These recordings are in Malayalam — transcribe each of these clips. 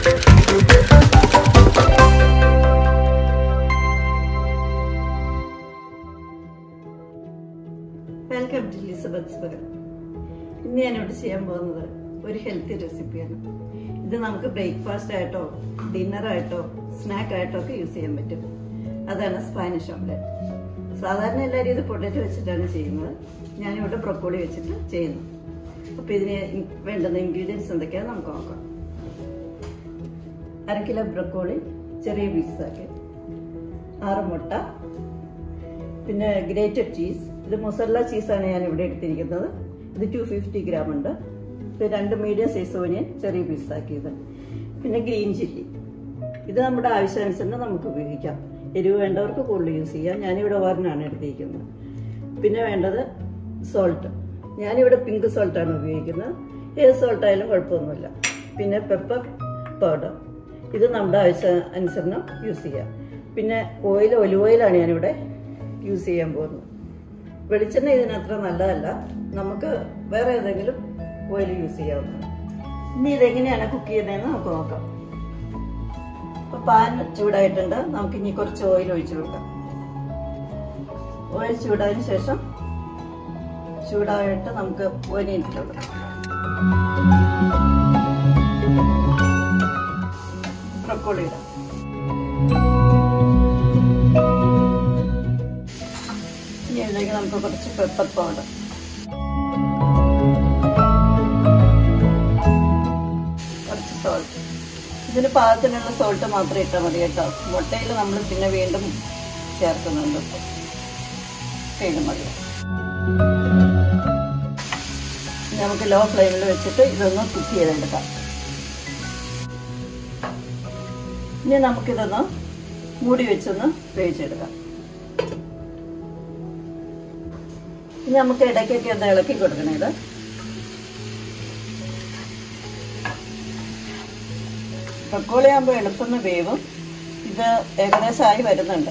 വെൽക്കം ടു ലിസബത്ത് ബഗർ ഇന്ന് ഞാനിവിടെ ചെയ്യാൻ പോകുന്നത് ഒരു ഹെൽത്തി റെസിപ്പിയാണ് ഇത് നമുക്ക് ബ്രേക്ക്ഫാസ്റ്റ് ആയിട്ടോ ഡിന്നർ ആയിട്ടോ സ്നാക്ക് ആയിട്ടോ ഒക്കെ യൂസ് ചെയ്യാൻ പറ്റും അതാണ് സ്പാനിഷ് ഓംലെറ്റ് സാധാരണ എല്ലാവരും ഇത് പൊട്ടറ്റോ വെച്ചിട്ടാണ് ചെയ്യുന്നത് ഞാനിവിടെ ബ്രൊക്കോളി വെച്ചിട്ട് ചെയ്യുന്നു അപ്പോൾ ഇതിന് ഇൻ- വേണ്ടുന്ന ഇൻഗ്രീഡിയൻസ് എന്തൊക്കെയാണെന്ന് നമുക്ക് നോക്കാം അര കിലോ ബ്രൊക്കോളി ചെറിയ പീസാക്കി ആറ് മുട്ട പിന്നെ ഗ്രേറ്റഡ് ചീസ് ഇത് മൊസല്ല ചീസാണ് ഞാൻ ഇവിടെ എടുത്തിരിക്കുന്നത് ഇത് ടു ഫിഫ്റ്റി ഗ്രാം ഉണ്ട് ഇത് രണ്ട് മീഡിയം സൈസ് ഓനിയൻ ചെറിയ പീസാക്കിയത് പിന്നെ ഗ്രീൻ ചില്ലി ഇത് നമ്മുടെ ആവശ്യാനുസരണം നമുക്ക് ഉപയോഗിക്കാം എരിവ് വേണ്ടവർക്ക് കൂടുതൽ യൂസ് ചെയ്യാം ഞാനിവിടെ ഒരെണ്ണമാണ് എടുത്തിരിക്കുന്നത് പിന്നെ വേണ്ടത് സോൾട്ട് ഞാനിവിടെ പിങ്ക് സോൾട്ടാണ് ഉപയോഗിക്കുന്നത് ഏത് സോൾട്ട് ആയാലും കുഴപ്പമൊന്നുമില്ല പിന്നെ പെപ്പർ പൗഡർ ഇത് നമ്മുടെ ആവശ്യ അനുസരണം യൂസ് ചെയ്യാം പിന്നെ ഓയിൽ ഒലിവ് ഓയിലാണ് ഞാനിവിടെ യൂസ് ചെയ്യാൻ പോകുന്നത് വെളിച്ചെണ്ണ ഇതിനത്ര നല്ലതല്ല നമുക്ക് വേറെ ഏതെങ്കിലും ഓയിൽ യൂസ് ചെയ്യാവുന്നതാണ് ഇനി ഇതെങ്ങനെയാണ് കുക്ക് ചെയ്യുന്നതെന്ന് നമുക്ക് നോക്കാം ഇപ്പൊ പാൻ ചൂടായിട്ടുണ്ട് നമുക്ക് ഇനി കുറച്ച് ഓയിൽ ഒഴിച്ചു കൊടുക്കാം ഓയിൽ ചൂടായതിനു ശേഷം ചൂടായിട്ട് നമുക്ക് ഓനിയൻ ഇട്ട് കൊടുക്കാം ബ്രക്കോളി ഇടാം ഇനി ഇതിലേക്ക് നമുക്ക് കുറച്ച് പെപ്പർ പൗഡർ കുറച്ച് സോൾട്ട് ഇതിന് പാകത്തിനുള്ള സോൾട്ട് മാത്രം ഇട്ടാൽ മതി കേട്ടോ മുട്ടയിൽ നമ്മൾ പിന്നെ വീണ്ടും ചേർക്കുന്നുണ്ട് ഇപ്പൊ. വീണ്ടും മതി ഇനി നമുക്ക് ലോ ഫ്ലെയിമിൽ വെച്ചിട്ട് ഇതൊന്ന് കുക്ക് ചെയ്തെടുക്കാം ഇനി നമുക്കിതൊന്ന് മൂടി വെച്ചൊന്ന് വേവിച്ചെടുക്കാം ഇനി നമുക്ക് ഇടയ്ക്കൊക്കെ ഒന്ന് ഇളക്കി കൊടുക്കണം ഇത് ബ്രക്കോളി ആകുമ്പോൾ എളുപ്പം വേവും ഇത് ഏകദേശമായി വരുന്നുണ്ട്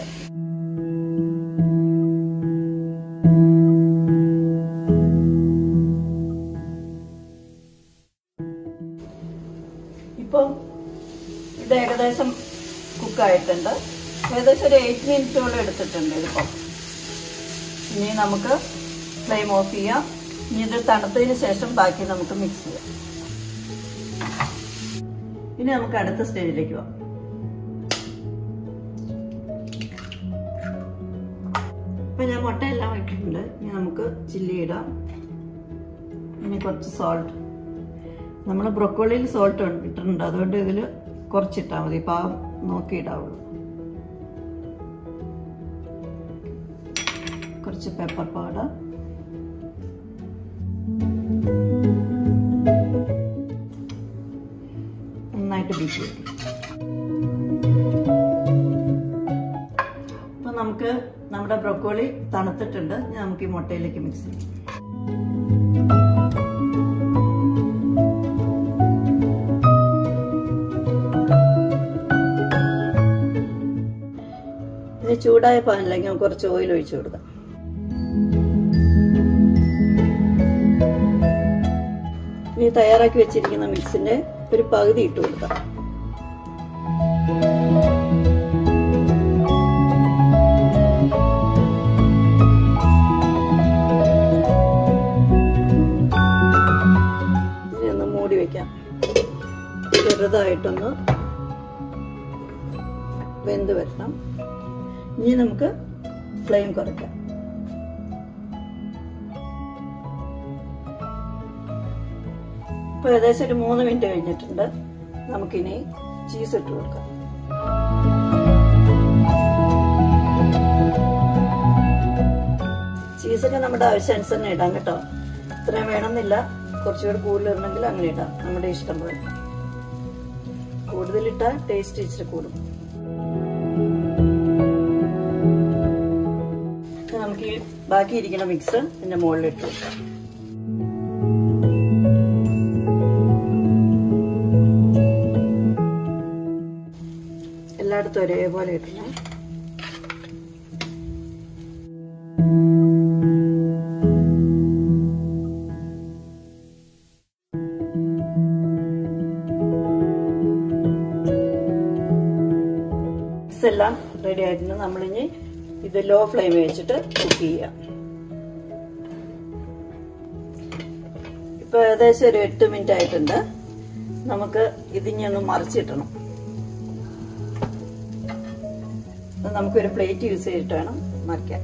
ഇപ്പം ഇത് ഏകദേശം കുക്കായിട്ടുണ്ട് ഏകദേശം ഒരു എയ്റ്റ് മിനിറ്റോളം എടുത്തിട്ടുണ്ട് ഇതിപ്പം ഇനി നമുക്ക് ഫ്ലെയിം ഓഫ് ചെയ്യാം ഇനി ഇത് തണുത്തതിന് ശേഷം ബാക്കി നമുക്ക് മിക്സ് ചെയ്യാം ഇനി നമുക്ക് അടുത്ത സ്റ്റേജിലേക്ക് പോവാം ഇപ്പൊ ഞാൻ മുട്ടയെല്ലാം ഇട്ടിട്ടുണ്ട് ഇനി നമുക്ക് ചില്ലി ഇടാം ഇനി കുറച്ച് സോൾട്ട് നമ്മൾ ബ്രൊക്കോളിയിൽ സോൾട്ട് ഇട്ടിട്ടുണ്ട് അതുകൊണ്ട് ഇതിൽ കുറച്ചിട്ടാൽ മതി പാകം നോക്കി ഇടാവുള്ളൂ കുറച്ച് പെപ്പർ പൗഡർ നന്നായിട്ട് ബീറ്റ് ചെയ്യും അപ്പൊ നമുക്ക് നമ്മുടെ ബ്രൊക്കോളി തണുത്തിട്ടുണ്ട് ഇനി നമുക്ക് ഈ മുട്ടയിലേക്ക് മിക്സ് ചെയ്യാം ഇത് ചൂടായ പാനിലേക്ക് നമുക്ക് കുറച്ച് ഓയിൽ ഒഴിച്ചു കൊടുക്കാം ഇനി തയ്യാറാക്കി വെച്ചിരിക്കുന്ന മിക്സിന്റെ ഒരു പകുതി ഇട്ട് കൊടുക്കാം ഇനി ഒന്ന് മൂടി വെക്കാം ചെറുതായിട്ടൊന്ന് വെന്ത് വരണം ഇനി നമുക്ക് ഫ്ലെയിം കുറയ്ക്കാം ഇപ്പൊ ഏകദേശം ഒരു മൂന്ന് മിനിറ്റ് കഴിഞ്ഞിട്ടുണ്ട് നമുക്കിനി ചീസ് ഇട്ട് കൊടുക്കാം ചീസൊക്കെ നമ്മുടെ ആവശ്യാനുസരണം ഇടാം കേട്ടോ ഇത്രയും വേണമെന്നില്ല കുറച്ചുകൂടി കൂടുതൽ ഇടണമെങ്കിൽ അങ്ങനെ ഇടാം നമ്മുടെ ഇഷ്ടം പോലെ കൂടുതലിട്ടാൽ ടേസ്റ്റ് ഇച്ചിരി കൂടും ഇനി നമുക്ക് ഈ ബാക്കിയിരിക്കുന്ന മിക്സ് ഇതിന്റെ മുകളിൽ ഇട്ട് കൊടുക്കാം എല്ലായിടത്തും ഒരേപോലെ ഇടണം ചിപ്സ് എല്ലാം റെഡി ആയിട്ടുണ്ട് നമ്മളിനി ഇത് ലോ ഫ്ലെയിം വെച്ചിട്ട് കുക്ക് ചെയ്യാം ഇപ്പൊ ഏകദേശം ഒരു എട്ട് മിനിറ്റ് ആയിട്ടുണ്ട് നമുക്ക് ഇതിനി ഒന്ന് മറിച്ചിട്ടണം അത് നമുക്കൊരു പ്ലേറ്റ് യൂസ് ചെയ്തിട്ട് വേണം മറിക്കാൻ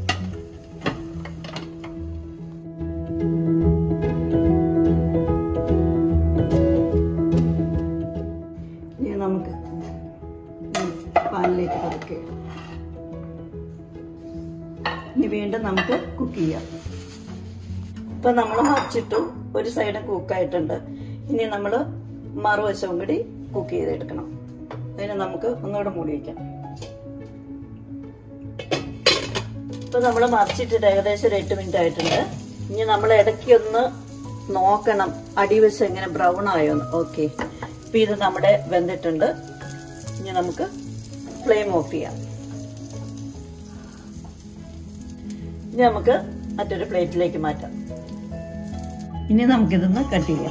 ഇനി നമുക്ക് പാനിലേക്ക് പതുക്കെ ഇടാം. ഇനി വീണ്ടും നമുക്ക് കുക്ക് ചെയ്യാം ഇപ്പൊ നമ്മൾ മറിച്ചിട്ടു ഒരു സൈഡ് കുക്കായിട്ടുണ്ട് ഇനി നമ്മൾ മറുവശവും കൂടി കുക്ക് ചെയ്തെടുക്കണം അതിന് നമുക്ക് ഒന്നുകൂടെ മൂടി വയ്ക്കാം ഇപ്പൊ നമ്മൾ മറിച്ചിട്ടിട്ട് ഏകദേശം ഒരു എട്ട് മിനിറ്റ് ആയിട്ടുണ്ട് ഇനി നമ്മൾ ഇടയ്ക്ക് ഒന്ന് നോക്കണം അടിവശം എങ്ങനെ ബ്രൗൺ ആയോ ഓക്കെ ഇപ്പൊ ഇത് നമ്മുടെ വെന്തിട്ടുണ്ട് ഇനി നമുക്ക് ഫ്ലെയിം ഓഫ് ചെയ്യാം ഇനി നമുക്ക് മറ്റൊരു പ്ലേറ്റിലേക്ക് മാറ്റാം ഇനി നമുക്കിതൊന്ന് കട്ട് ചെയ്യാം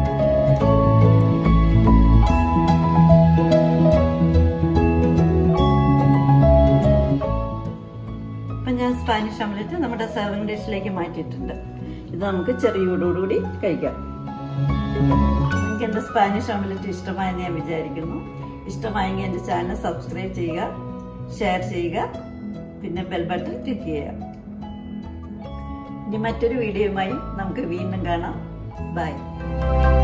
ഇപ്പം ഞാൻ സ്പാനിഷ് ഓംലെറ്റ് നമ്മുടെ സെർവിംഗ് ഡിഷിലേക്ക് മാറ്റിയിട്ടുണ്ട് ഇത് നമുക്ക് ചെറിയ ചൂടോടുകൂടി കഴിക്കാം നിങ്ങൾക്ക് എൻ്റെ സ്പാനിഷ് ഓംലെറ്റ് ഇഷ്ടമായെന്ന് ഞാൻ വിചാരിക്കുന്നു ഇഷ്ടമായെങ്കിൽ എൻ്റെ ചാനൽ സബ്സ്ക്രൈബ് ചെയ്യുക ഷെയർ ചെയ്യുക പിന്നെ ബെൽ ബട്ടൺ ക്ലിക്ക് ചെയ്യുക ഇനി മറ്റൊരു വീഡിയോയുമായി നമുക്ക് വീണ്ടും കാണാം ബൈ